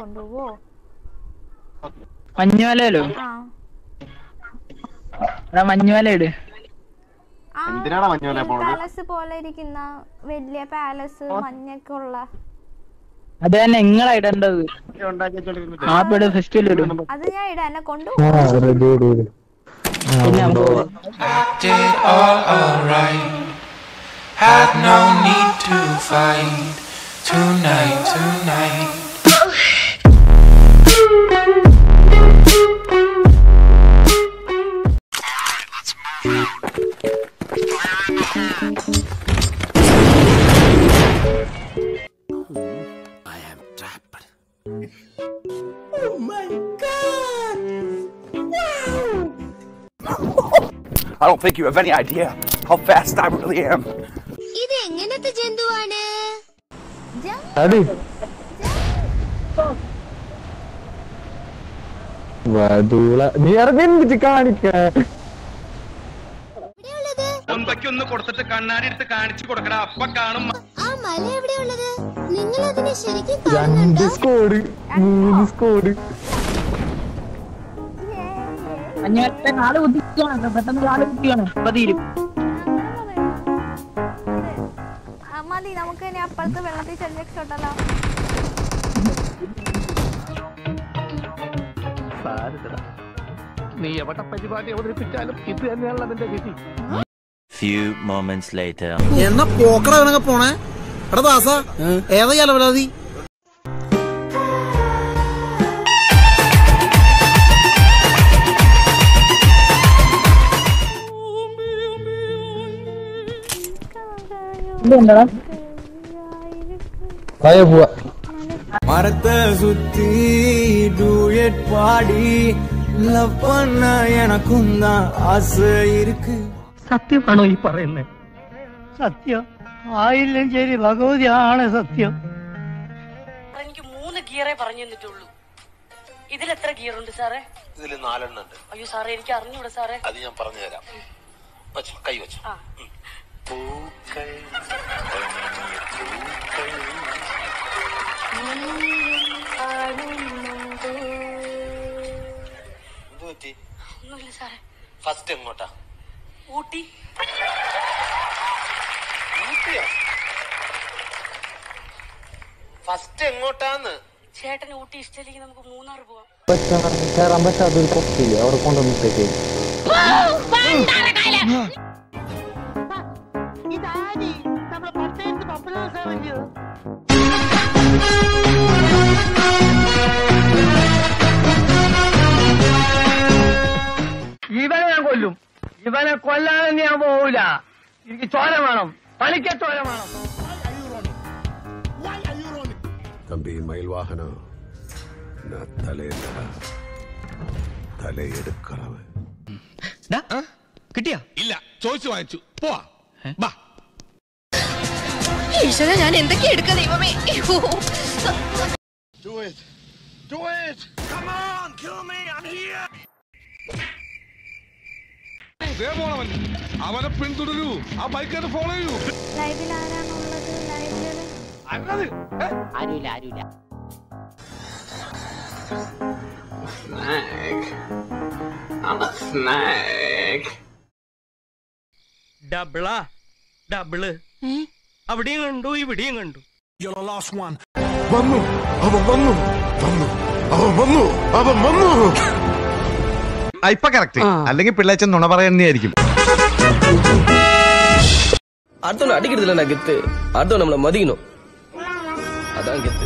കൊണ്ടുപോവോ മഞ്ഞുമലയിലോ ആ എടാ മഞ്ഞുമല ഇട് ആ എന്തിനാണ് മഞ്ഞുമല പോണത് പാലസ് പോലെ ഇരിക്കുന്ന വലിയ പാലസ് മഞ്ഞൊക്കെ ഉള്ള അത് തന്നെ നിങ്ങളാ ഇടേണ്ടത് ഉണ്ടാക്കി വെച്ചോണ്ടിരുന്നിട്ട് ആ ഇവിടെ ഫെസ്റ്റിവൽ ഇടും അത് ഞാൻ ഇടാം എന്നെ കൊണ്ടു പിന്നെ നമുക്ക് പോവാം. did all alright. Had no need to fight tonight, tonight. I don't think you have any idea how fast I really am. ഇത് എങ്ങനത്തെ ജന്തുവാണ് അത് വധൂള നീ ഇറങ്ങി കാണിക്ക എവിടെയുള്ളത് ഒന്ന് കൊടുത്തിട്ട് കണ്ണാടി എടുത്ത് കാണിച്ചു കൊടുക്കടാ അപ്പ കാണും ആ മല എവിടെയുള്ളത് നിങ്ങൾ അതിനെ ശരിക്കും രണ്ട് കാണുന്നുണ്ടോ സ്കോഡ് മൂന്ന് സ്കോഡ് മഞ്ഞുമലത്തെ നാല് കുത്തിക്കാണ് പെട്ടെന്ന് നാല് കുത്തിയാണ് ഇപ്പൊ തീരും ആ, മതി നമുക്ക് ഇനി അപ്പുറത്ത് വെള്ളത്തിൽ ചെല്ലി രക്ഷപ്പെട്ടല്ലോ നീ എവിടെ പരിപാടി അവതരിപ്പിച്ചാലും ഇത് തന്നെയാണ് അതിന്റെ വിധി Few moments later. എന്നാ പോക്കട വേണൊക്കെ പോണേ എടാ ദാസ ഏതാ ചെലവലാതി പയ പോവാ மரத்தை சுத்தி டூயட் பாடி லவ் பண்ண எனக்கும் தான் ஆசை இருக்கு സത്യമാണോ ഈ പറയുന്നത് സത്യം ആയില്ലും ശരി ഭഗവതിയാണ് സത്യം എനിക്ക് മൂന്ന് ഗിയറേ പറഞ്ഞു തന്നിട്ടുള്ളൂ ഇതിൽ എത്ര ഗിയർ ഉണ്ട് സാറേ ഇതിൽ നാലെണ്ണം ഉണ്ട് അയ്യോ സാറേ എനിക്ക് അറിഞ്ഞൂടാ സാറേ അത് ഞാൻ പറഞ്ഞു തരാം വെച്ചോ കൈ വെച്ചോ ആ പൂക്കൾ എന്ത് പറ്റി ഒന്നുമില്ല സാറേ ഫസ്റ്റ് എങ്ങോട്ടാ ഊട്ടി ഫസ്റ്റ് എങ്ങോട്ടാന്ന് ചേട്ടന് ഊട്ടി ഇഷ്ടമില്ലെങ്കിൽ നമുക്ക് മൂന്നാർ പോവാം കയറാൻ പറ്റാത്തൊരു കൊക്കില്ലേ അവിടെ കൊണ്ടുവന്നിട്ടേക്ക് ഇവനെ ഞാൻ കൊല്ലും ഇവനെ കൊല്ലാതെ ഞാൻ പോവില്ല എനിക്ക് ചോര വേണം പണിക്ക ചോര വേണം தம்பி மயில் வாகனம் நான் தலையில தலையெடுக்கிறவன் കിട്ടിയാ ഇല്ല ചോദിച്ചു വാങ്ങിച്ചു പോവാ ബാ ഈശ്വര ഞാൻ എന്തൊക്കെ എടുക്ക ദൈവമേ Do it. Do it. Come on, kill me. I'm here. ദേ പോണവൻ അവനെ പിന്തുടരൂ ആ ബൈക്കാരെ ഫോളോ ചെയ്യൂ ലൈവിൽ ആരാണുള്ളത് ലൈവില് അല്ലത് ഏ? ആരുമില്ല ആരുമില്ല ഡബിളാ ഡബിള് അവിടെയും കണ്ടു ഇവിടെയും കണ്ടു വന്നു അവൻ വന്നു വന്നു അവൻ വന്നു അവൻ വന്നു ഇപ്പൊ കറക്റ്റ് അല്ലെങ്കിൽ പിള്ളേച്ചൻ നുണ പറയുന്നതായിരിക്കും அடுத்தவனை அடிக்கிறது இல்ல கெத்து அடுத்தவன் நம்மள மதிக்கணும் அதான் கெத்து